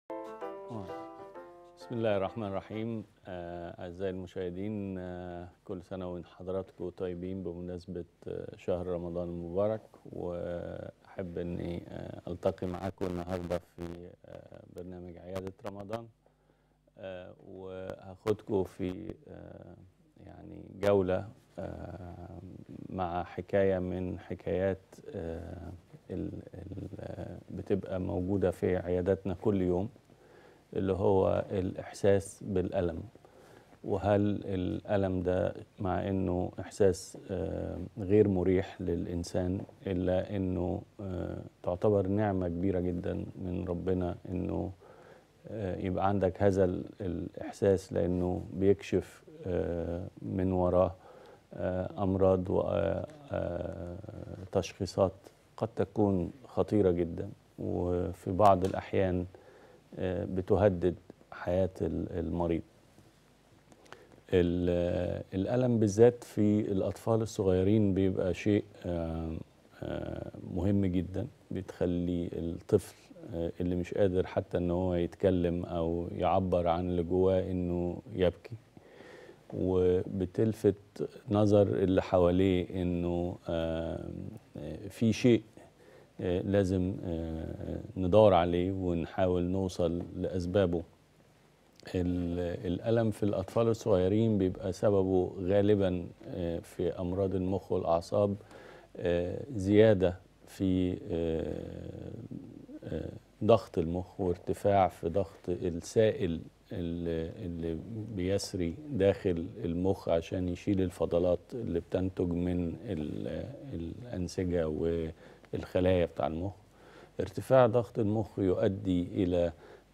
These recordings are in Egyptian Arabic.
بسم الله الرحمن الرحيم آه، أعزائي المشاهدين آه، كل سنة وإن حضراتكم طيبين بمناسبة آه، شهر رمضان المبارك وأحب أني آه، ألتقي معاكم النهاردة في آه، برنامج عيادة رمضان آه، وهاخدكم في آه، يعني جولة آه، مع حكاية من حكايات آه، ال- ال- آه، بتبقى موجودة في عياداتنا كل يوم اللي هو الإحساس بالألم وهل الألم ده مع إنه إحساس آه، غير مريح للإنسان إلا إنه آه، تعتبر نعمة كبيرة جدا من ربنا إنه آه، يبقى عندك هذا ال- الإحساس لأنه بيكشف آه، من وراه آه، أمراض وتشخيصات قد تكون خطيرة جدا وفي بعض الأحيان آه، بتهدد حياة ال- المريض ال- الألم بالذات في الأطفال الصغيرين بيبقى شيء آه، آه، مهم جدا بتخلي الطفل آه، اللي مش قادر حتى ان هو يتكلم او يعبر عن اللي جواه انه يبكي وبتلفت نظر اللي حواليه انه آه، آه، في شيء آه، لازم آه، ندور عليه ونحاول نوصل لأسبابه ال- الألم في الأطفال الصغيرين بيبقى سببه غالبا آه، في أمراض المخ والأعصاب آه، زيادة في آه، آه، ضغط المخ وارتفاع في ضغط السائل اللي اللي بيسري داخل المخ عشان يشيل الفضلات اللي بتنتج من ال- الأنسجة والخلايا بتاع المخ ارتفاع ضغط المخ يؤدي إلى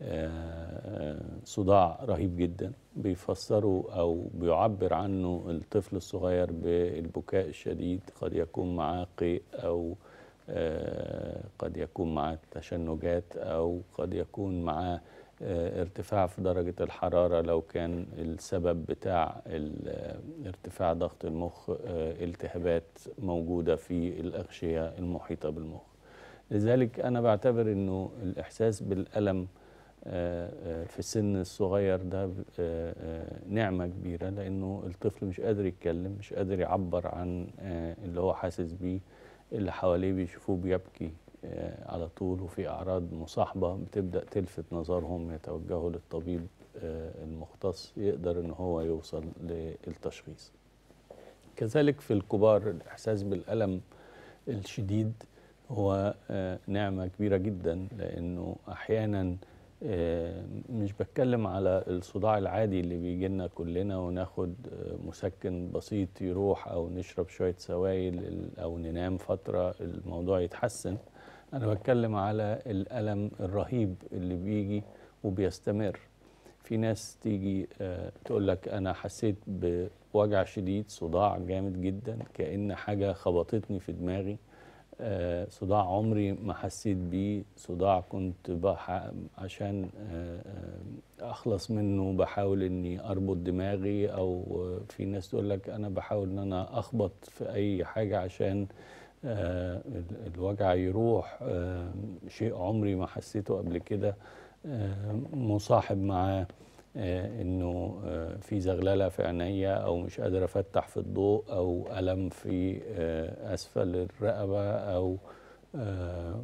آه، صداع رهيب جدا بيفسروا أو بيعبر عنه الطفل الصغير بالبكاء الشديد قد يكون معاه قيء أو آه، قد يكون معاه تشنجات أو قد يكون معاه آه، ارتفاع في درجة الحرارة لو كان السبب بتاع ال- آه، ارتفاع ضغط المخ آه، التهابات موجودة في الأغشية المحيطة بالمخ لذلك أنا بعتبر أنه الإحساس بالألم آه، آه، في السن الصغير ده آه، آه، نعمة كبيرة لأنه الطفل مش قادر يتكلم مش قادر يعبر عن آه، اللي هو حاسس بيه اللي حواليه بيشوفوه بيبكي آه، على طول وفي أعراض مصاحبة بتبدأ تلفت نظرهم يتوجهوا للطبيب آه، المختص يقدر إن هو يوصل للتشخيص كذلك في الكبار الإحساس بالألم الشديد هو آه، نعمة كبيرة جدا لأنه أحيانا آه، مش بتكلم على الصداع العادي اللي بيجي لنا كلنا وناخد آه، مسكن بسيط يروح أو نشرب شوية سوائل ال- أو ننام فترة الموضوع يتحسن أنا بتكلم على الألم الرهيب اللي بيجي وبيستمر في ناس تيجي آه، تقول لك أنا حسيت بوجع شديد صداع جامد جدا كأن حاجة خبطتني في دماغي آه، صداع عمري ما حسيت بيه صداع كنت بح... عشان آه، آه، اخلص منه بحاول اني اربط دماغي او آه، في ناس تقول لك انا بحاول ان انا اخبط في اي حاجه عشان آه، ال- الوجع يروح آه، شيء عمري ما حسيته قبل كده آه، مصاحب معاه آه، انه آه، في زغلله في عينيا او مش قادر افتح في الضوء او الم في آه، اسفل الرقبه او آه،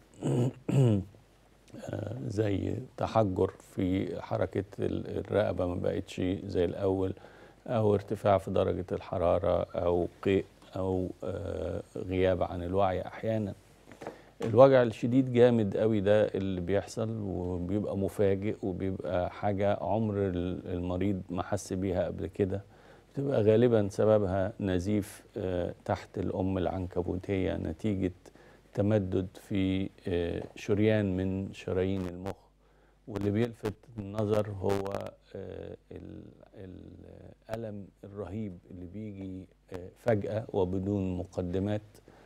آه، زي تحجر في حركه ال- الرقبه ما بقتش زي الاول او ارتفاع في درجه الحراره او قيء او آه، غياب عن الوعي احيانا الوجع الشديد جامد قوي ده اللي بيحصل وبيبقى مفاجئ وبيبقى حاجة عمر ال- المريض ما حس بيها قبل كده بتبقى غالبا سببها نزيف آه، تحت الأم العنكبوتية نتيجة تمدد في آه، شريان من شرايين المخ واللي بيلفت النظر هو آه، ال- الألم الرهيب اللي بيجي آه، فجأة وبدون مقدمات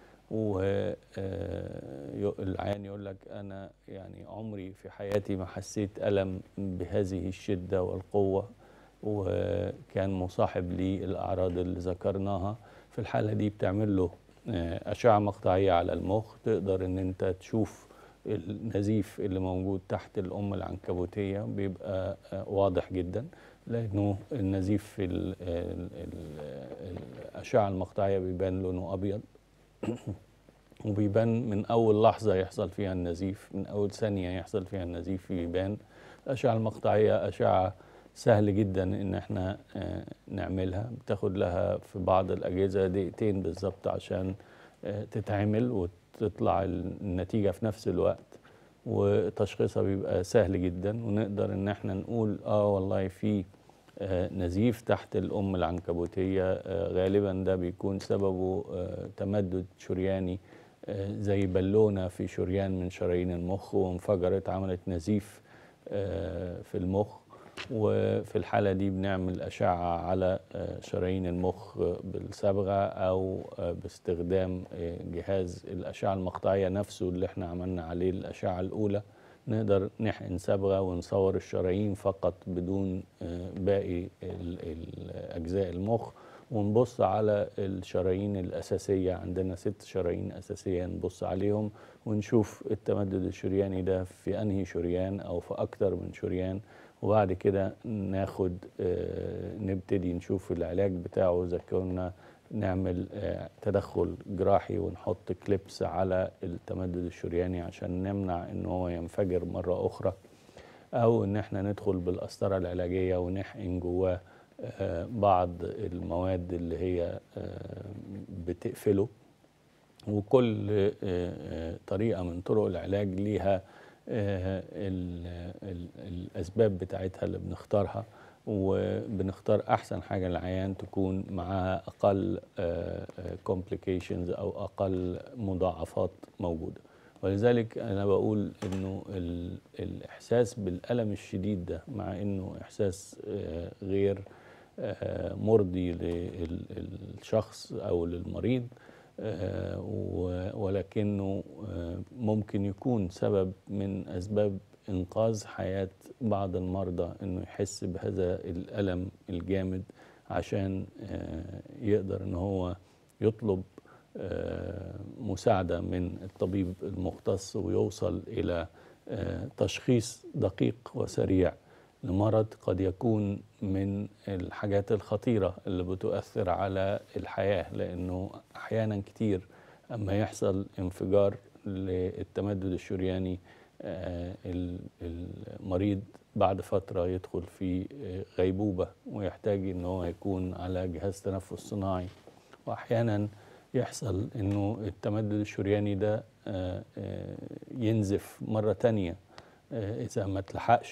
والعيان يقول لك انا يعني عمري في حياتي ما حسيت الم بهذه الشده والقوه وكان مصاحب لي الاعراض اللي ذكرناها في الحاله دي بتعمل له آه، اشعه مقطعيه على المخ تقدر ان انت تشوف النزيف اللي موجود تحت الأم العنكبوتية بيبقى آه، واضح جدا لأنه النزيف في ال- ال- ال- الأشعة المقطعية بيبان لونه أبيض وبيبان من أول لحظة يحصل فيها النزيف من أول ثانية يحصل فيها النزيف بيبان الأشعة المقطعية أشعة سهل جدا إن احنا آه، نعملها بتاخد لها في بعض الأجهزة دقيقتين بالظبط عشان آه، تتعمل وتطلع النتيجة في نفس الوقت وتشخيصها بيبقى سهل جدا ونقدر إن احنا نقول آه والله في آه، نزيف تحت الأم العنكبوتية آه، غالبا ده بيكون سببه آه، تمدد شرياني آه، زي بالونة في شريان من شرايين المخ وانفجرت عملت نزيف آه، في المخ وفي الحالة دي بنعمل أشعة على آه، شرايين المخ آه، بالصبغة أو آه، باستخدام آه، جهاز الأشعة المقطعية نفسه اللي احنا عملنا عليه الأشعة الأولى نقدر نحقن صبغة ونصور الشرايين فقط بدون آه، باقي ال- ال- أجزاء المخ ونبص على الشرايين الأساسية عندنا ست شرايين أساسية نبص عليهم ونشوف التمدد الشرياني ده في أنهي شريان أو في أكتر من شريان وبعد كده ناخد آه، نبتدي نشوف العلاج بتاعه إذا كنا نعمل آه، تدخل جراحي ونحط كليبس على التمدد الشرياني عشان نمنع ان هو ينفجر مرة اخرى او ان احنا ندخل بالقسطرة العلاجية ونحقن جواه آه، بعض المواد اللي هي آه، بتقفله وكل آه، آه، طريقة من طرق العلاج ليها آه، ال- ال- الأسباب بتاعتها اللي بنختارها وبنختار أحسن حاجة للعيان تكون معاها أقل complications أو أقل مضاعفات موجودة ولذلك أنا بقول إنه ال- الإحساس بالألم الشديد ده مع إنه إحساس آه، غير آه، مرضي للشخص أو للمريض آه، و- ولكنه آه، ممكن يكون سبب من أسباب إنقاذ حياة بعض المرضى إنه يحس بهذا الألم الجامد عشان آه، يقدر إن هو يطلب آه، مساعدة من الطبيب المختص ويوصل إلى آه، تشخيص دقيق وسريع لمرض قد يكون من الحاجات الخطيرة اللي بتؤثر على الحياة لأنه أحيانا كتير أما يحصل انفجار للتمدد الشرياني آه، ال- المريض بعد فترة يدخل في آه، غيبوبة ويحتاج إن هو يكون على جهاز تنفس صناعي وأحيانا يحصل إنه التمدد الشرياني ده آه، آه، ينزف مرة تانية آه، إذا ما تلحقش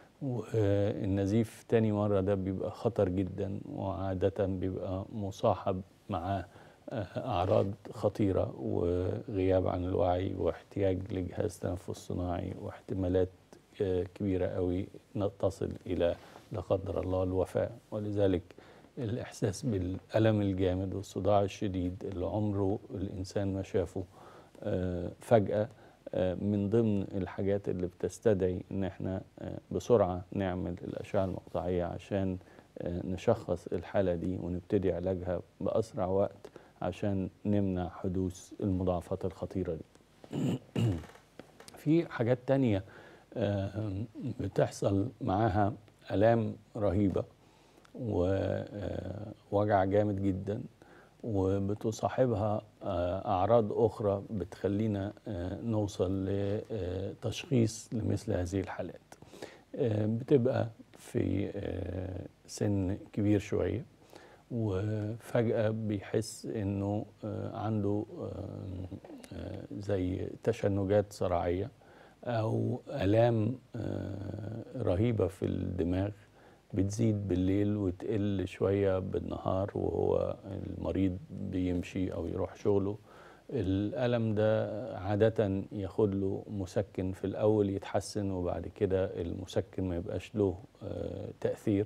والنزيف تاني مرة ده بيبقى خطر جدا وعادة بيبقى مصاحب معاه آه، أعراض خطيرة وغياب عن الوعي واحتياج لجهاز تنفس صناعي واحتمالات آه، كبيرة قوي تصل إلى لا قدر الله الوفاة ولذلك الإحساس بالألم الجامد والصداع الشديد اللي عمره الإنسان ما شافه آه، فجأة آه، من ضمن الحاجات اللي بتستدعي ان احنا آه، بسرعة نعمل الأشعة المقطعية عشان آه، نشخص الحالة دي ونبتدي علاجها بأسرع وقت عشان نمنع حدوث المضاعفات الخطيرة دي في حاجات تانية آه، بتحصل معاها آلام رهيبة ووجع جامد جدا وبتصاحبها آه، أعراض أخرى بتخلينا آه، نوصل لتشخيص لمثل هذه الحالات آه، بتبقى في آه، سن كبير شوية وفجأة بيحس إنه آه، عنده آه، آه، زي تشنجات صرعية أو آلام آه، رهيبة في الدماغ بتزيد بالليل وتقل شوية بالنهار وهو المريض بيمشي أو يروح شغله الألم ده عادة ياخد له مسكن في الأول يتحسن وبعد كده المسكن ما يبقاش له آه، تأثير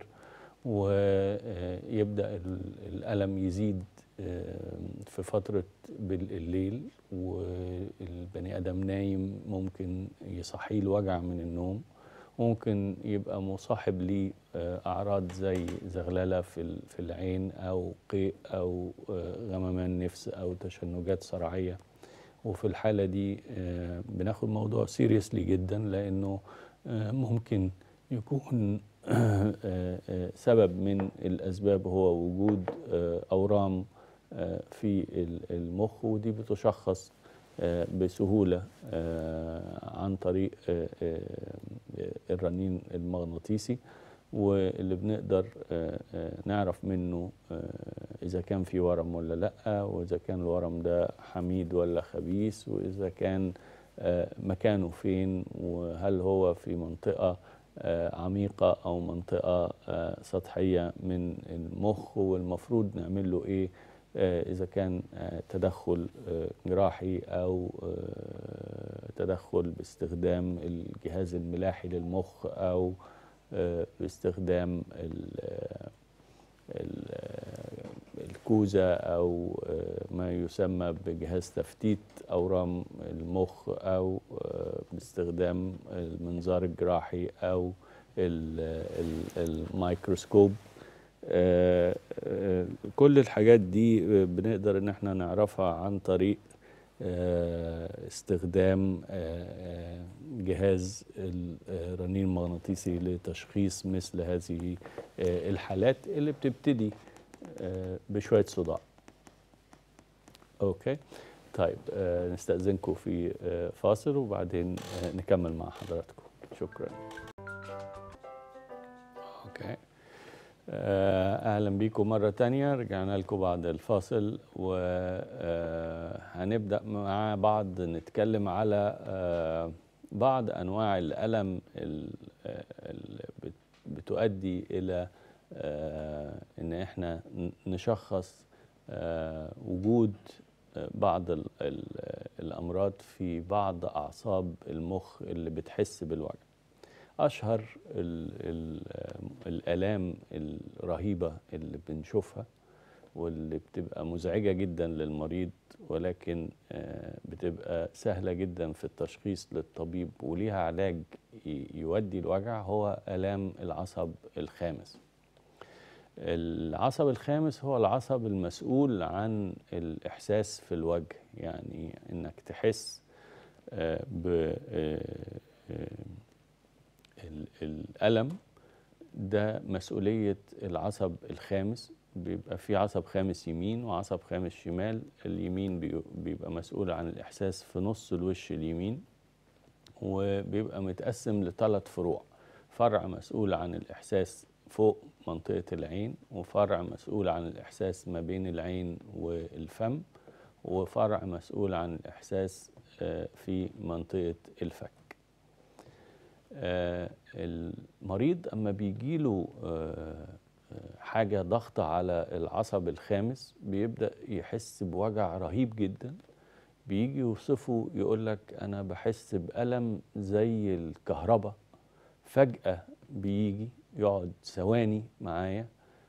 ويبدأ ال- الألم يزيد آه، في فترة بالليل والبني آدم نايم ممكن يصحيه الوجع من النوم ممكن يبقى مصاحب ليه آه، أعراض زي زغللة في ال- في العين أو قيء أو آه، غممان نفس أو تشنجات صرعية وفي الحالة دي آه، بناخد موضوع سيريسلي جدا لأنه آه، ممكن يكون آه، آه، سبب من الأسباب هو وجود آه، أورام آه، في ال- المخ ودي بتشخص آه، بسهولة آه، عن طريق آه، آه، الرنين المغناطيسي واللي بنقدر آه، آه، نعرف منه آه، إذا كان في ورم ولا لأ وإذا كان الورم ده حميد ولا خبيث وإذا كان آه، مكانه فين وهل هو في منطقة آه، عميقة أو منطقة آه، سطحية من المخ والمفروض نعمل له إيه آه، إذا كان آه، تدخل آه، جراحي أو آه، تدخل باستخدام الجهاز الملاحي للمخ أو آه، باستخدام ال- آه، ال- آه، الكوزة أو آه، ما يسمى بجهاز تفتيت أورام المخ أو آه، باستخدام المنظار الجراحي أو ال- ال- الميكروسكوب آه، آه، كل الحاجات دي آه، بنقدر ان احنا نعرفها عن طريق آه، استخدام آه، آه، جهاز الرنين المغناطيسي لتشخيص مثل هذه آه، الحالات اللي بتبتدي آه، بشوية صداع اوكي طيب آه، نستأذنكم في آه، فاصل وبعدين آه، نكمل مع حضراتكم شكرا اوكي آه، اهلا بيكم مره تانية رجعنا لكم بعد الفاصل وهنبدا مع بعض نتكلم على آه، بعض انواع الالم ال- آه، اللي بت- بتؤدي الى آه، ان احنا ن- نشخص آه، وجود آه، بعض ال- ال- الامراض في بعض اعصاب المخ اللي بتحس بالوجع اشهر ال ال الالام الرهيبه اللي بنشوفها واللي بتبقى مزعجه جدا للمريض ولكن آه، بتبقى سهله جدا في التشخيص للطبيب وليها علاج ي- يودي الوجع هو الام العصب الخامس العصب الخامس هو العصب المسؤول عن الاحساس في الوجه يعني انك تحس آه، ب آه، آه، ال- الألم ده مسؤولية العصب الخامس بيبقى في عصب خامس يمين وعصب خامس شمال اليمين بي- بيبقى مسؤول عن الإحساس في نص الوش اليمين وبيبقى متقسم لثلاث فروع فرع مسؤول عن الإحساس فوق منطقة العين وفرع مسؤول عن الإحساس ما بين العين والفم وفرع مسؤول عن الإحساس آه، في منطقة الفك آه، المريض اما بيجيله آه، آه، حاجه ضغط على العصب الخامس بيبدا يحس بوجع رهيب جدا بيجي يوصفه يقول لك انا بحس بالم زي الكهرباء فجاه بيجي يقعد ثواني معايا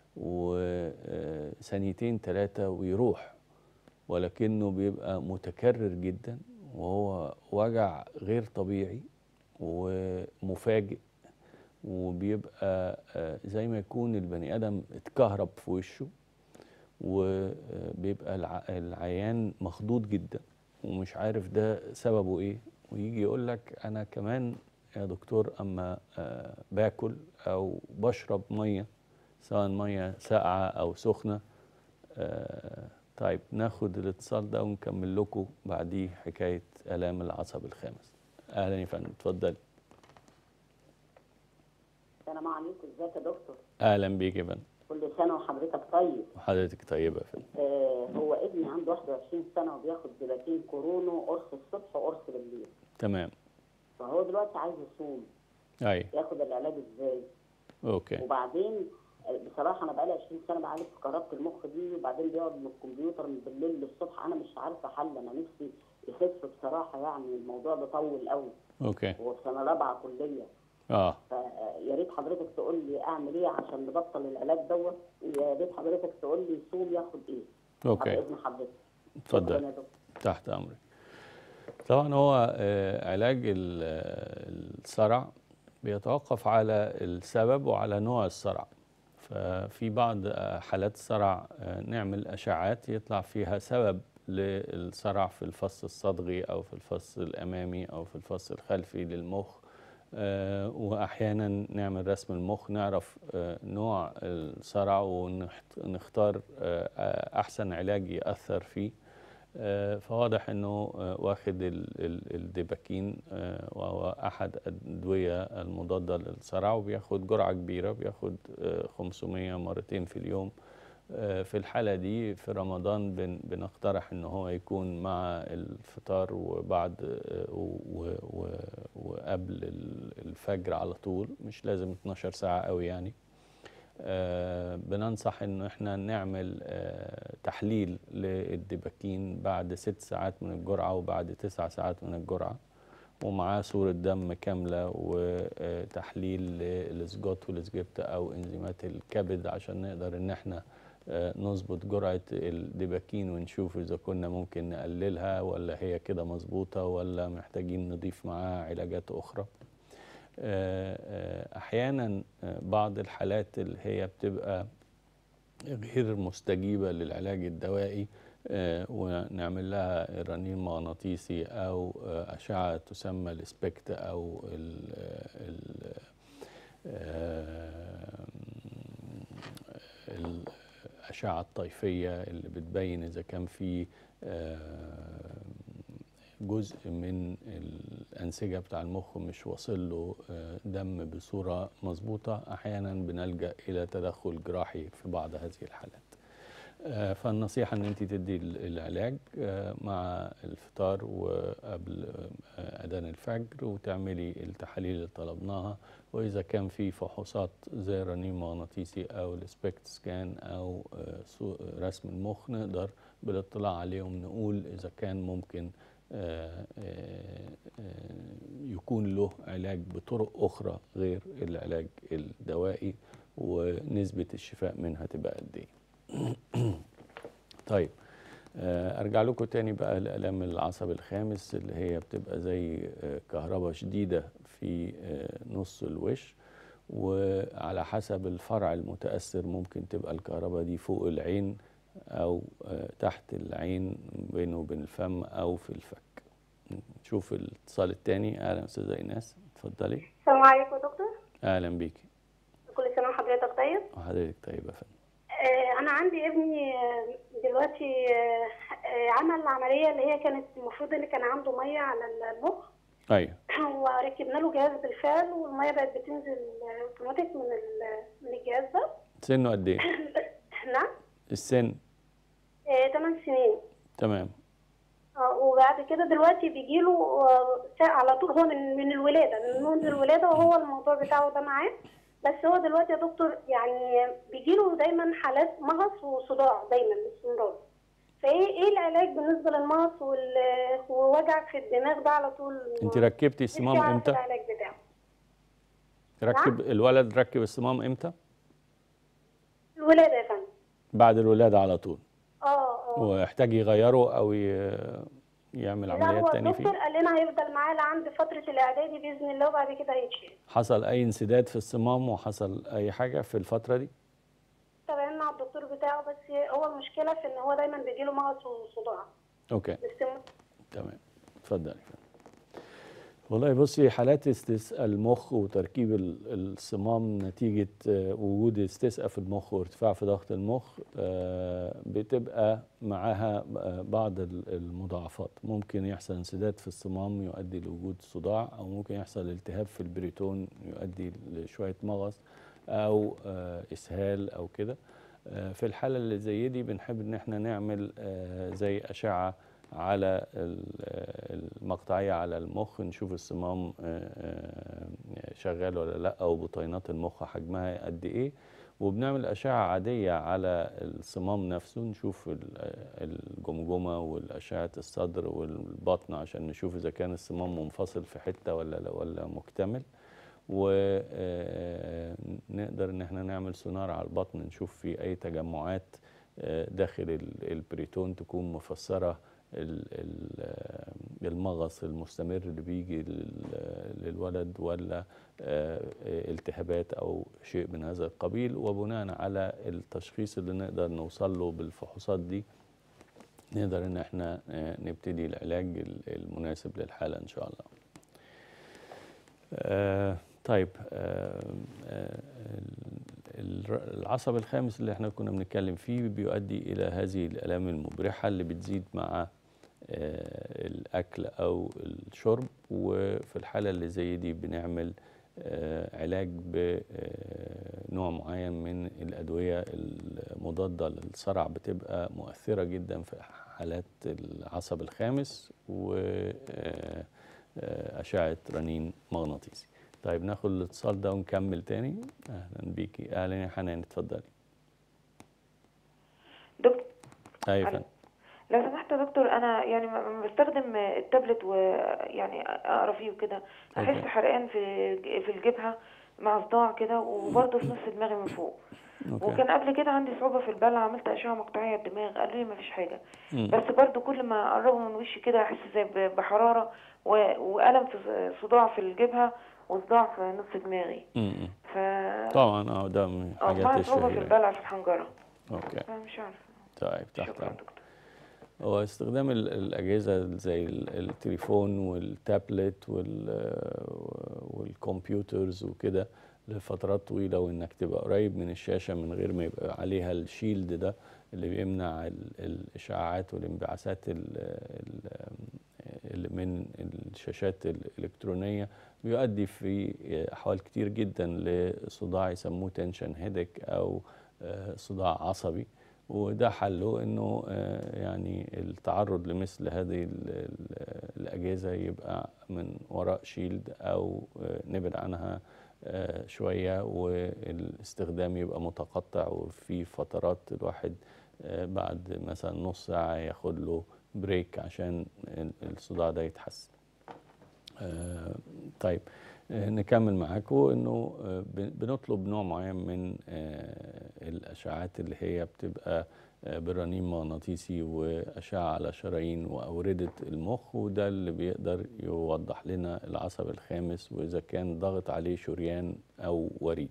وثانيتين ثلاثه ويروح ولكنه بيبقى متكرر جدا وهو وجع غير طبيعي ومفاجئ وبيبقى آه، زي ما يكون البني ادم اتكهرب في وشه وبيبقى الع- العيان مخضوض جدا ومش عارف ده سببه ايه ويجي يقول لك انا كمان يا دكتور اما آه، باكل او بشرب ميه سواء ميه ساقعه او سخنه آه، طيب ناخد الاتصال ده ونكمل لكم بعديه حكايه الام العصب الخامس اهلا يا فندم اتفضل السلام عليكم ازيك يا دكتور اهلا بيك يا فندم كل سنه وحضرتك طيب وحضرتك طيبه يا فندم آه هو ابني عنده 21 سنه وبياخد جيلاتين كورونو قرص الصبح وقرص بالليل تمام فهو دلوقتي عايز يصوم اي ياخد العلاج ازاي اوكي وبعدين آه، بصراحه انا بقالي 20 سنه بعالج في كهربه المخ دي وبعدين بيقعد من الكمبيوتر من بالليل للصبح انا مش عارفه حل انا نفسي يخف بصراحه يعني الموضوع ده طول قوي اوكي هو في سنه رابعه كليه اه فيا ريت حضرتك تقول لي اعمل ايه عشان نبطل العلاج دوت ويا ريت حضرتك تقول لي يصوم ياخد ايه اوكي على اذن حضرتك اتفضل. شكراً يا دكتور. تحت امرك طبعا هو آه، علاج ال- آه، الصرع بيتوقف على السبب وعلى نوع الصرع ففي بعض آه، حالات الصرع آه، نعمل اشعات يطلع فيها سبب للصرع في الفص الصدغي او في الفص الامامي او في الفص الخلفي للمخ آه، واحيانا نعمل رسم المخ نعرف آه، نوع الصرع ونختار احسن علاج ياثر فيه آه، فواضح انه آه، واخد ال- ال- الديباكين آه، وهو احد الادويه المضاده للصرع وبياخد جرعه كبيره بياخد آه، 500 مرتين في اليوم آه، في الحاله دي في رمضان بن- بنقترح ان هو يكون مع الفطار وبعد آه، و- و- و- وقبل ال- الفجر على طول مش لازم 12 ساعه قوي يعني آه، بننصح ان احنا نعمل آه، تحليل للدباكين بعد ست ساعات من الجرعة وبعد تسع ساعات من الجرعة ومعاه صورة دم كاملة وتحليل للسجوت والسجبت او انزيمات الكبد عشان نقدر ان احنا آه، نظبط جرعة الدباكين ونشوف اذا كنا ممكن نقللها ولا هي كده مظبوطة ولا محتاجين نضيف معاها علاجات اخرى آه، آه، احيانا آه، بعض الحالات اللي هي بتبقى غير مستجيبه للعلاج الدوائي آه، ونعمل لها رنين مغناطيسي او آه، اشعه تسمى السبكت او ال ال آه، الاشعه الطيفيه اللي بتبين اذا كان في آه، جزء من الأنسجة بتاع المخ مش واصل له آه، دم بصورة مظبوطة أحيانا بنلجأ إلى تدخل جراحي في بعض هذه الحالات آه، فالنصيحة أن أنت تدي ال- العلاج آه، مع الفطار وقبل آه، أذان الفجر وتعملي التحاليل اللي طلبناها وإذا كان في فحوصات زي رنين مغناطيسي أو السبكت سكان أو آه، صو- رسم المخ نقدر بالاطلاع عليهم نقول إذا كان ممكن آه، آه، آه، يكون له علاج بطرق أخرى غير العلاج الدوائي ونسبة الشفاء منها تبقى قد إيه طيب آه، ارجع لكم تاني بقى لالام العصب الخامس اللي هي بتبقى زي آه، كهرباء شديده في آه، نص الوش وعلى حسب الفرع المتاثر ممكن تبقى الكهرباء دي فوق العين او آه، تحت العين بينه وبين الفم او في الفك نشوف الاتصال التاني اهلا استاذه ايناس اتفضلي السلام عليكم يا دكتور اهلا بيكي كل سنة وحضرتك طيب وحضرتك طيب يا فندم آه، أنا عندي ابني آه، دلوقتي آه، آه، عمل العملية اللي هي كانت المفروض إن كان عنده مية على المخ ايوه وركبنا له جهاز بالفعل والمية بقت بتنزل آه، اوتوماتيك من ال- من الجهاز ده سنه قد ايه نعم السن 8 سنين تمام آه، وبعد كده دلوقتي بيجيله آه، ساعة على طول هو من من الولادة من منذ الولادة وهو الموضوع بتاعه ده معاه بس هو دلوقتي يا دكتور يعني بيجيله دايما حالات مغص وصداع دايما باستمرار فايه ايه العلاج بالنسبة للمغص وال- ووجع في الدماغ ده على طول انت ركبتي الصمام نفسي أعرف امتى العلاج بتاعه ركب الولد ركب الصمام امتى الولادة يا فندم بعد الولادة على طول اه اه واحتاج يغيره او ي- يعمل لا عمليات هو تاني الدكتور فيه قال لنا هيفضل معاه لعند فترة الإعدادي بإذن الله وبعد كده هيتشيل حصل اي انسداد في الصمام وحصل اي حاجة في الفترة دي تابعنا مع الدكتور بتاعه بس هو المشكلة في إن هو دايما بيجيله مغص وصداع اوكي باستمرار تمام اتفضلي والله بصي حالات استسقاء المخ وتركيب ال- الصمام نتيجة آه، وجود استسقاء في المخ وارتفاع في ضغط المخ آه، بتبقى معاها آه، بعض ال- المضاعفات ممكن يحصل انسداد في الصمام يؤدي لوجود صداع أو ممكن يحصل التهاب في البريتون يؤدي لشوية مغص أو آه، إسهال أو كده آه، في الحالة اللي زي دي بنحب إن احنا نعمل آه، زي أشعة على ال- المقطعية على المخ نشوف الصمام آه، آه، شغال ولا لا أو بطينات المخ حجمها قد إيه وبنعمل أشعة عادية على الصمام نفسه نشوف ال- الجمجمة والأشعة الصدر والبطن عشان نشوف إذا كان الصمام منفصل في حتة ولا ولا مكتمل ونقدر ان احنا نعمل سونار على البطن نشوف في اي تجمعات آه، داخل ال- البريتون تكون مفسره ال- ال- آه، المغص المستمر اللي بيجي لل- للولد ولا آه، التهابات او شيء من هذا القبيل وبناء على التشخيص اللي نقدر نوصل له بالفحوصات دي نقدر ان احنا آه، نبتدي العلاج ال- المناسب للحالة ان شاء الله آه، طيب آه، آه، ال- ال- العصب الخامس اللي احنا كنا بنتكلم فيه بيؤدي الى هذه الالام المبرحة اللي بتزيد مع آه، الاكل او الشرب وفي الحالة اللي زي دي بنعمل آه، علاج بنوع معين من الأدوية المضادة للصرع بتبقى مؤثرة جدا في حالات العصب الخامس وأشعة رنين مغناطيسي طيب ناخد الاتصال ده ونكمل تاني أهلا بيكي أهلا يا حنان اتفضلي دكتور أيوة ألو. فندم. لو سمحت يا دكتور انا يعني م- م- بستخدم التابلت ويعني اقرا فيه وكده احس أوكي. حرقان في في الجبهه مع صداع كده وبرضه في نص دماغي من فوق أوكي وكان قبل كده عندي صعوبه في البلع عملت اشعه مقطعيه الدماغ قالوا لي مفيش حاجه مم. بس برضه كل ما اقربه من وشي كده احس زي ب- بحراره و- والم في ص- صداع في الجبهه وصداع في نص دماغي مم. مم. ف طبعا اه ده من اه الحاجات مع صعوبه في الشهيرة البلع في الحنجره أوكي فمش عارفه طيب تحت شكرا أمرك. دكتور هو استخدام ال- الأجهزة زي ال- التليفون والتابلت وال والكمبيوترز وكده لفترات طويلة وإنك تبقى قريب من الشاشة من غير ما يبقى عليها الشيلد ده اللي بيمنع ال- الإشعاعات والانبعاثات ال- ال- اللي من الشاشات الإلكترونية بيؤدي في أحوال كتير جدا لصداع يسموه تنشن هيدك أو آه، صداع عصبي وده حله انه آه، يعني التعرض لمثل هذه ال- ال- الاجهزه يبقى من وراء شيلد او آه، نبعد عنها آه، شويه والاستخدام يبقى متقطع وفي فترات الواحد آه، بعد مثلا نص ساعه ياخد له بريك عشان ال- الصداع ده يتحسن. آه، طيب آه، نكمل معاكم انه آه، بن- بنطلب نوع معين من آه، الاشعاعات اللي هي بتبقى آه، برنين مغناطيسي واشعه على شرايين واورده المخ وده اللي بيقدر يوضح لنا العصب الخامس واذا كان ضغط عليه شريان او وريد.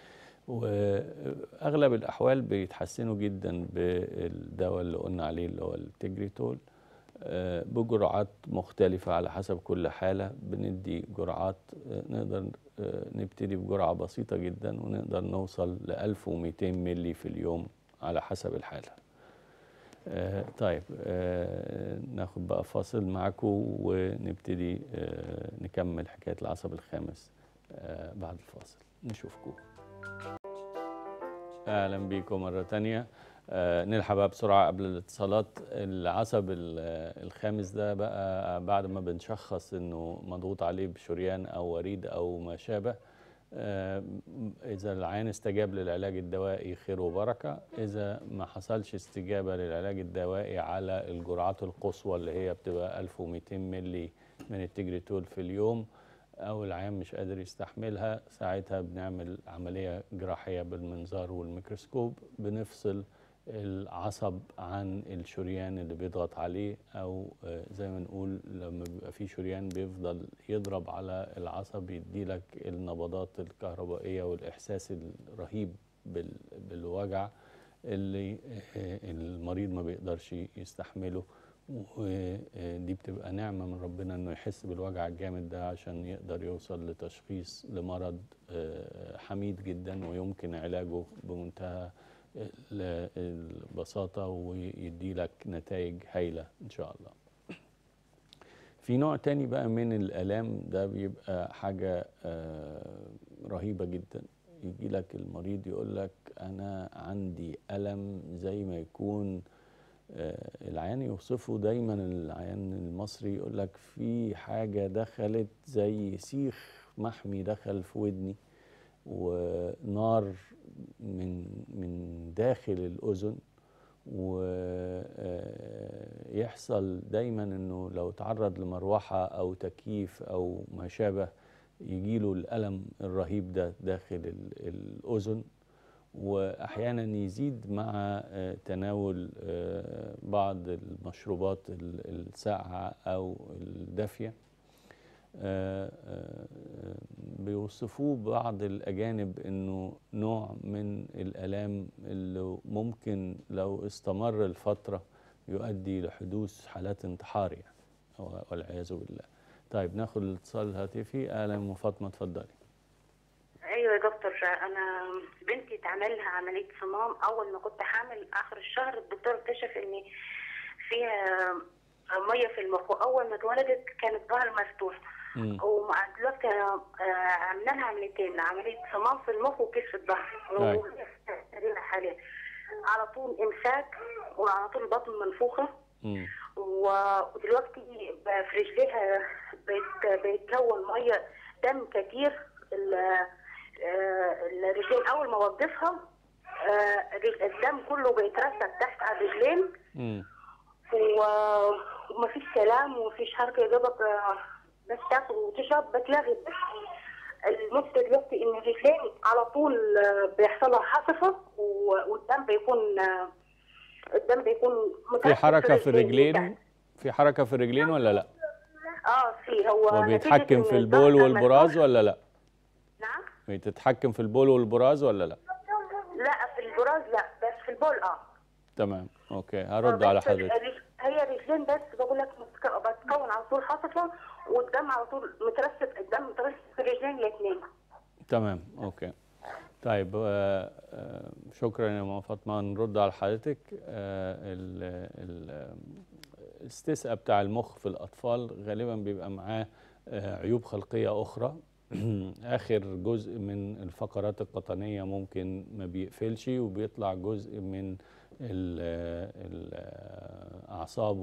واغلب الاحوال بيتحسنوا جدا بالدواء اللي قلنا عليه اللي هو التجريتول آه، بجرعات مختلفة على حسب كل حالة بندي جرعات آه، نقدر آه، نبتدي بجرعة بسيطة جدا ونقدر نوصل ل 1200 ملي في اليوم على حسب الحالة آه، طيب آه، ناخد بقى فاصل معاكم ونبتدي آه، نكمل حكاية العصب الخامس آه، بعد الفاصل نشوفكم اهلا بيكم مره تانية آه نلحق بقى بسرعه قبل الاتصالات العصب ال- آه، الخامس ده بقى بعد ما بنشخص انه مضغوط عليه بشريان او وريد او ما شابه آه اذا العيان استجاب للعلاج الدوائي خير وبركه اذا ما حصلش استجابه للعلاج الدوائي على الجرعات القصوى اللي هي بتبقى 1200 ملي من التجريتول في اليوم او العيان مش قادر يستحملها ساعتها بنعمل عمليه جراحيه بالمنظار والميكروسكوب بنفصل العصب عن الشريان اللي بيضغط عليه او آه، زي ما نقول لما بيبقى في شريان بيفضل يضرب على العصب يديلك النبضات الكهربائيه والاحساس الرهيب بال- بالوجع اللي آه، المريض ما بيقدرش يستحمله ودي بتبقى نعمة من ربنا انه يحس بالوجع الجامد ده عشان يقدر يوصل لتشخيص لمرض آه، حميد جدا ويمكن علاجه بمنتهى ال- البساطة ويدي لك نتائج هايلة ان شاء الله في نوع تاني بقى من الآلام ده بيبقى حاجة آه، رهيبة جدا يجي لك المريض يقول لك أنا عندي ألم زي ما يكون آه، العيان يوصفه دايما العيان المصري يقول لك في حاجة دخلت زي سيخ محمي دخل في ودني ونار من من داخل الأذن ويحصل دايما انه لو تعرض لمروحة او تكييف او ما شابه يجيله الألم الرهيب ده داخل ال- الأذن واحيانا يزيد مع آه، تناول آه، بعض المشروبات ال- الساقعه او الدافيه آه، آه، بيوصفوه بعض الاجانب انه نوع من الالام اللي ممكن لو استمر الفتره يؤدي لحدوث حالات انتحار يعني و- والعياذ بالله طيب ناخد الاتصال الهاتفي اهلا ام فاطمه اتفضلي ايوه يا دكتور انا بنتي اتعمل لها عمليه صمام اول ما كنت حامل اخر الشهر الدكتور اكتشف ان فيها ميه في المخ واول ما اتولدت كانت ظهر مفتوح مم. ومع دلوقتي آه، عملنا لها عمليتين عمليه صمام في المخ وكيس في الظهر أيوة. وهي في تقريبا حاليا على طول امساك وعلى طول بطن منفوخه مم. و- ودلوقتي بقى في رجليها بيت- بيتكون ميه دم كتير ال- آه، الرجلين اول ما اوقفها آه، الرج- الدم كله بيترسب تحت على الرجلين مم. و- ومفيش كلام ومفيش حركه يا دوبك آه، بس تاكل وتشرب بتلاقي المشكله دلوقتي ان الرجلين على طول آه، بيحصل لها حصفه و- والدم بيكون آه، الدم بيكون في مترسب حركه في من الرجلين تحت. في حركه في الرجلين ولا لا اه في هو هو نتيجة بيتحكم إن في الظهر البول لما والبراز يكون- ولا لا نعم بتتحكم في البول والبراز ولا لا لا في البراز لا بس في البول اه تمام اوكي هرد على بس حضرتك الرج- هي رجلين بس بقول لك متك- بتكون على طول حصفه والدم على طول مترسب الدم مترسب في الرجلين الاثنين تمام اوكي طيب آه، آه، شكرا يا ماما فاطمه نرد على حضرتك آه، ال- ال- الاستسقاء بتاع المخ في الاطفال غالبا بيبقى معاه آه، عيوب خلقيه اخرى اخر جزء من الفقرات القطنيه ممكن ما بيقفلش وبيطلع جزء من الاعصاب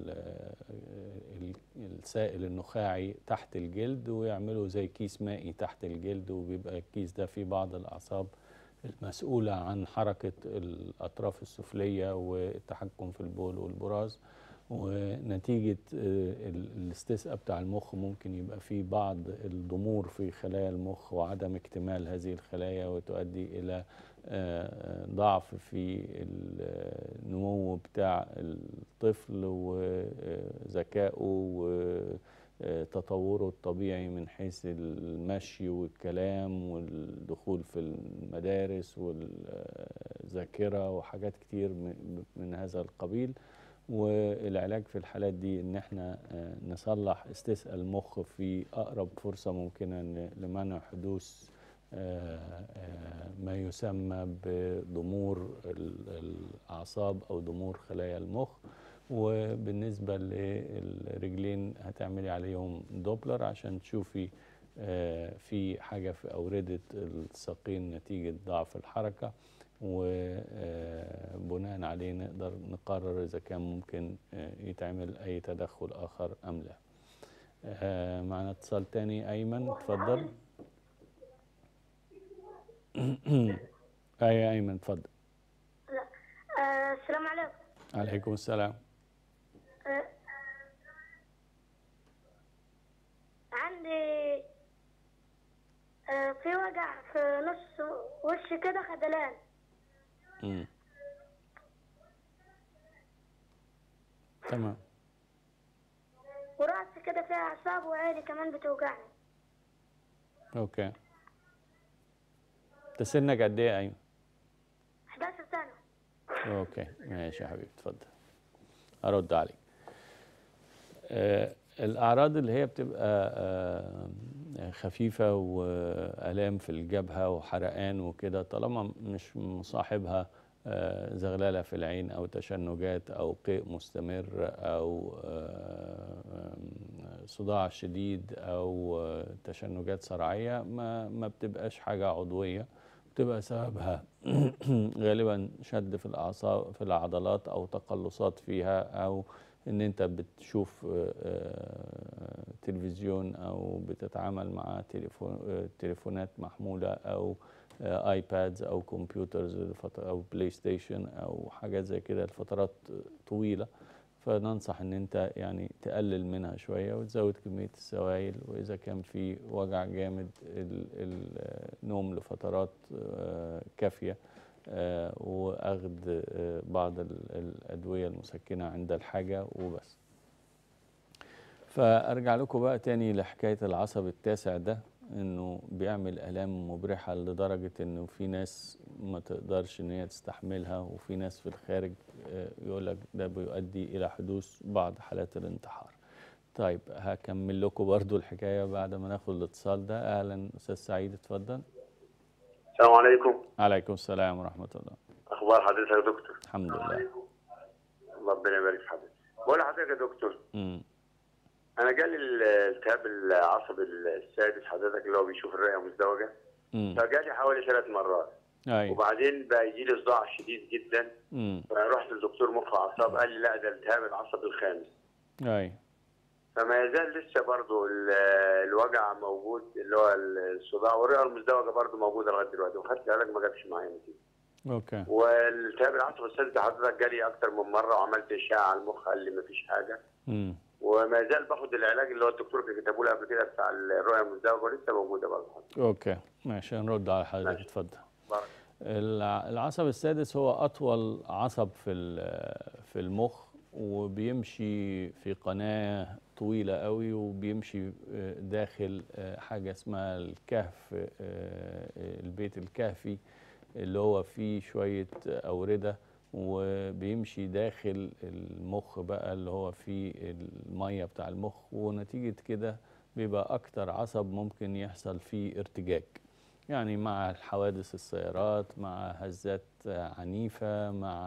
والسائل النخاعي تحت الجلد ويعملوا زي كيس مائي تحت الجلد وبيبقى الكيس ده فيه بعض الاعصاب المسؤوله عن حركه الاطراف السفليه والتحكم في البول والبراز ونتيجة آه، ال- الاستسقاء بتاع المخ ممكن يبقى فيه بعض الضمور في خلايا المخ وعدم اكتمال هذه الخلايا وتؤدي إلى آه، ضعف في النمو بتاع الطفل وذكائه وتطوره الطبيعي من حيث المشي والكلام والدخول في المدارس والذاكرة وحاجات كتير من- من هذا القبيل والعلاج في الحالات دي ان احنا آه، نصلح استسقاء المخ في اقرب فرصه ممكنه ن- لمنع حدوث آه، آه، ما يسمى بضمور ال- الاعصاب او ضمور خلايا المخ وبالنسبه للرجلين هتعملي عليهم دوبلر عشان تشوفي آه، في حاجه في اورده الساقين نتيجه ضعف الحركه وبناء عليه نقدر نقرر إذا كان ممكن آه، يتعمل أي تدخل آخر أم لا آه، معنا اتصال تاني أيمن اتفضل أي أيمن اتفضل آه السلام عليكم عليكم السلام آه عندي آه في وجع في نص وشي كده خدلان مم. تمام وراسي كده فيها اعصاب وعيني كمان بتوجعني أوكي أنت سنك قد إيه يا أيمن؟ 11 سنة اوكي ماشي يا حبيبي اتفضل ارد عليك آه الاعراض اللي هي بتبقى آه خفيفه والام في الجبهه وحرقان وكده طالما مش مصاحبها آه زغلله في العين او تشنجات او قيء مستمر او آه صداع شديد او آه تشنجات صرعيه ما ما بتبقاش حاجه عضويه بتبقى سببها غالبا شد في الاعصاب في العضلات او تقلصات فيها او ان انت بتشوف آه، آه، تلفزيون او بتتعامل مع تليفون آه، تليفونات محموله او آه، ايبادز او كمبيوترز لفت- او بلاي ستيشن او حاجات زي كده لفترات طويله فننصح ان انت يعني تقلل منها شويه وتزود كميه السوائل واذا كان في وجع جامد ال- ال- النوم لفترات آه، كافيه آه، واخذ آه، بعض ال- الادويه المسكنه عند الحاجه وبس فارجع لكم بقى تاني لحكايه العصب التاسع ده انه بيعمل الام مبرحه لدرجه انه في ناس ما تقدرش ان هي تستحملها وفي ناس في الخارج يقول لك ده بيؤدي الى حدوث بعض حالات الانتحار طيب هكمل لكم برضو الحكايه بعد ما ناخد الاتصال ده اهلا استاذ سعيد اتفضل السلام عليكم عليكم السلام ورحمه الله اخبار حضرتك يا دكتور الحمد لله ربنا يبارك في حضرتك بقول لحضرتك يا دكتور امم انا جالي الالتهاب العصبي السادس حضرتك اللي هو بيشوف الرئه مزدوجه امم فجالي حوالي ثلاث مرات ايوه وبعدين بقى يجي لي صداع شديد جدا امم فرحت للدكتور مخ واعصاب قال لي لا ده التهاب العصبي الخامس ايوه فما يزال لسه برضه ال- الوجع موجود اللي هو الصداع والرئه المزدوجه برضه موجوده لغايه دلوقتي وخدت علاج ما جابش معايا نتيجه اوكي والالتهاب العصبي السادس ده حضرتك جالي اكتر من مره وعملت اشعه على المخ قال لي ما فيش حاجه امم وما زال باخد العلاج اللي هو الدكتور كان كتبه لي قبل كده بتاع الرؤيه المزدوجه ولسه موجوده برضه اوكي ماشي هنرد على حضرتك ماشي. اتفضل بارك. الع- العصب السادس هو أطول عصب في ال- في المخ وبيمشي في قناة طويلة قوي وبيمشي آه، داخل آه، حاجة اسمها الكهف آه، البيت الكهفي اللي هو فيه شوية أوردة وبيمشي داخل المخ بقى اللي هو فيه المية بتاع المخ ونتيجة كده بيبقى أكتر عصب ممكن يحصل فيه ارتجاج يعني مع حوادث السيارات مع هزات عنيفة مع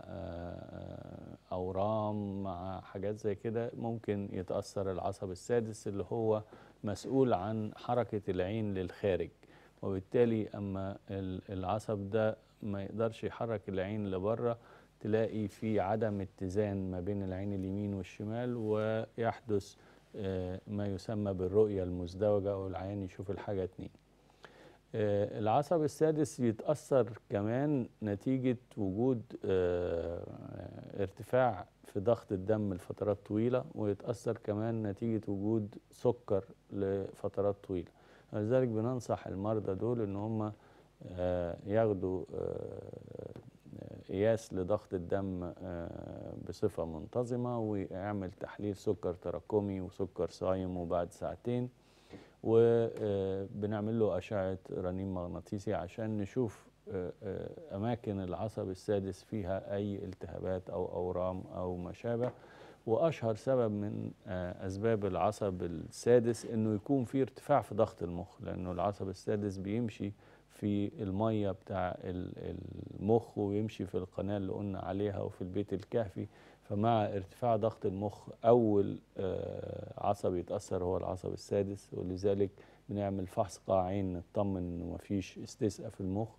آه، أورام مع حاجات زي كده ممكن يتأثر العصب السادس اللي هو مسؤول عن حركة العين للخارج وبالتالي أما ال- العصب ده ما يقدرش يحرك العين لبره تلاقي في عدم اتزان ما بين العين اليمين والشمال ويحدث آه، ما يسمى بالرؤية المزدوجة أو العين يشوف الحاجة اتنين آه، العصب السادس يتأثر كمان نتيجة وجود آه، ارتفاع في ضغط الدم لفترات طويلة ويتأثر كمان نتيجة وجود سكر لفترات طويلة لذلك بننصح المرضى دول ان هم آه، ياخدوا آه، قياس لضغط الدم آه، بصفة منتظمة ويعمل تحليل سكر تراكمي وسكر صايم وبعد ساعتين وبنعمل له أشعة رنين مغناطيسي عشان نشوف آه، آه، أماكن العصب السادس فيها أي التهابات أو أورام أو ما شابه وأشهر سبب من آه، أسباب العصب السادس إنه يكون في ارتفاع في ضغط المخ لأنه العصب السادس بيمشي في المية بتاع ال- المخ ويمشي في القناة اللي قلنا عليها وفي البيت الكهفي فمع ارتفاع ضغط المخ أول آه، عصب يتأثر هو العصب السادس ولذلك بنعمل فحص قاعين نطمن إنه مفيش استسقاء في المخ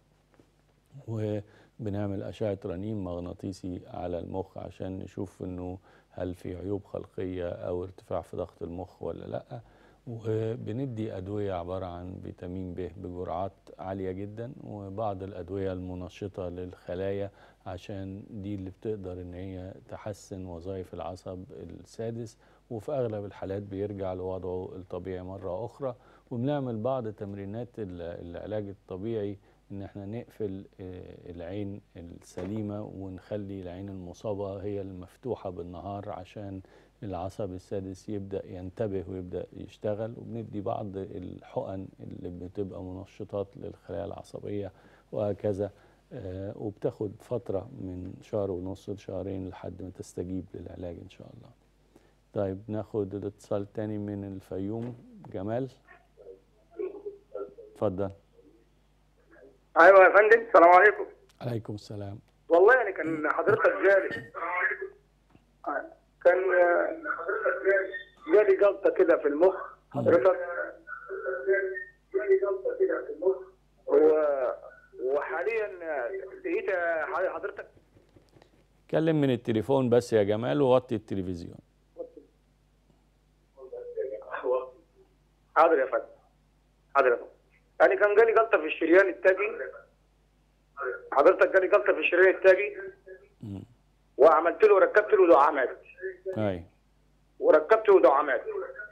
وبنعمل أشعة رنين مغناطيسي على المخ عشان نشوف إنه هل في عيوب خلقية أو ارتفاع في ضغط المخ ولا لأ وبندي أدوية عبارة عن فيتامين ب بجرعات عالية جدا وبعض الأدوية المنشطة للخلايا عشان دي اللي بتقدر إن هي تحسن وظائف العصب السادس وفي أغلب الحالات بيرجع لوضعه الطبيعي مرة أخرى وبنعمل بعض تمرينات ال- العلاج الطبيعي إن احنا نقفل آه، العين السليمة ونخلي العين المصابة هي المفتوحة بالنهار عشان العصب السادس يبدأ ينتبه ويبدأ يشتغل وبندي بعض الحقن اللي بتبقى منشطات للخلايا العصبية وهكذا آه، وبتاخد فترة من شهر ونص لشهرين لحد ما تستجيب للعلاج إن شاء الله طيب ناخد الاتصال تاني من الفيوم جمال اتفضل ايوه يا فندم السلام عليكم عليكم السلام والله يعني كان حضرتك جالي كان جالي جلطه كده في المخ حضرتك جالي جلطه كده في المخ و- وحاليا لقيت حضرتك كلم من التليفون بس يا جمال ووطي التلفزيون حاضر يا فندم حاضر يا فندم يعني كان جالي جلطه في الشريان التاجي حضرتك جالي جلطه في الشريان التاجي مم. وعملت له ركبت له دعامات اي وركبت له دعامات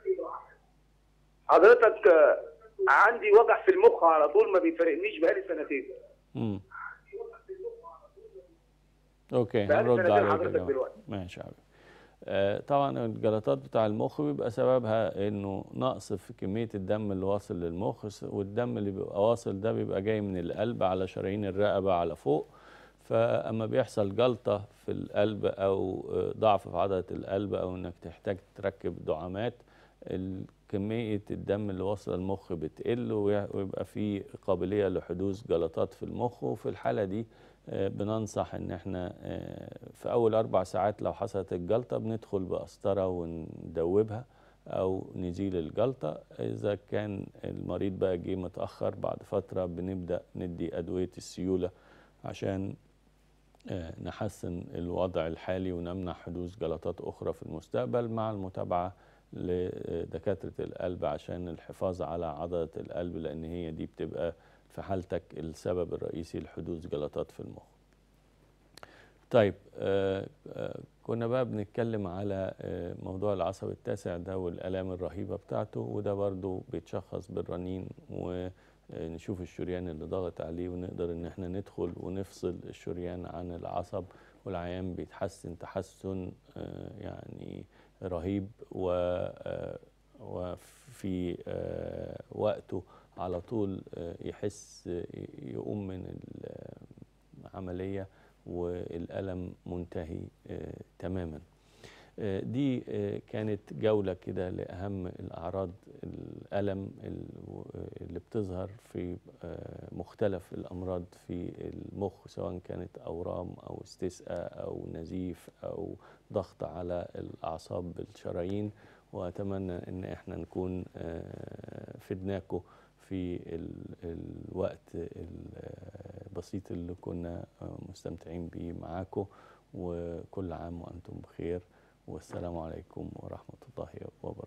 حضرتك آه، عندي وجع في المخ على طول ما بيفارقنيش بقالي سنتين مم. اوكي بقالي هنرد سنتين عليك يا حضرتك جمال دلوقتي. ماشي يا حبيبي آه، طبعا الجلطات بتاع المخ بيبقى سببها انه نقص في كميه الدم اللي واصل للمخ س- والدم اللي بيبقى واصل ده بيبقى جاي من القلب على شرايين الرقبه على فوق فاما بيحصل جلطه في القلب او آه، ضعف في عضله القلب او انك تحتاج تركب دعامات ال- كميه الدم اللي واصله المخ بتقل وي- ويبقى في قابليه لحدوث جلطات في المخ وفي الحاله دي آه، بننصح ان احنا آه، في اول اربع ساعات لو حصلت الجلطه بندخل بقسطره وندوبها او نزيل الجلطه اذا كان المريض بقى جه متاخر بعد فتره بنبدا ندي ادويه السيوله عشان آه، نحسن الوضع الحالي ونمنع حدوث جلطات اخرى في المستقبل مع المتابعه لدكاتره القلب عشان الحفاظ على عضله القلب لان هي دي بتبقى في حالتك السبب الرئيسي لحدوث جلطات في المخ طيب آه آه كنا بقى بنتكلم على آه موضوع العصب التاسع ده والآلام الرهيبة بتاعته وده برضو بيتشخص بالرنين ونشوف الشريان اللي ضاغط عليه ونقدر ان احنا ندخل ونفصل الشريان عن العصب والعيان بيتحسن تحسن آه يعني رهيب و آه وفي آه وقته على طول آه يحس آه، يقوم من العملية والألم منتهي آه، تماما آه، دي آه، كانت جولة كده لأهم الأعراض الألم ال- اللي بتظهر في آه، مختلف الأمراض في المخ سواء كانت أورام أو استسقاء أو نزيف أو ضغط على الأعصاب بالشرايين وأتمنى إن إحنا نكون آه، فدناكم في ال- الوقت البسيط اللي كنا آه، مستمتعين بيه معاكم وكل عام وأنتم بخير والسلام عليكم ورحمة الله وبركاته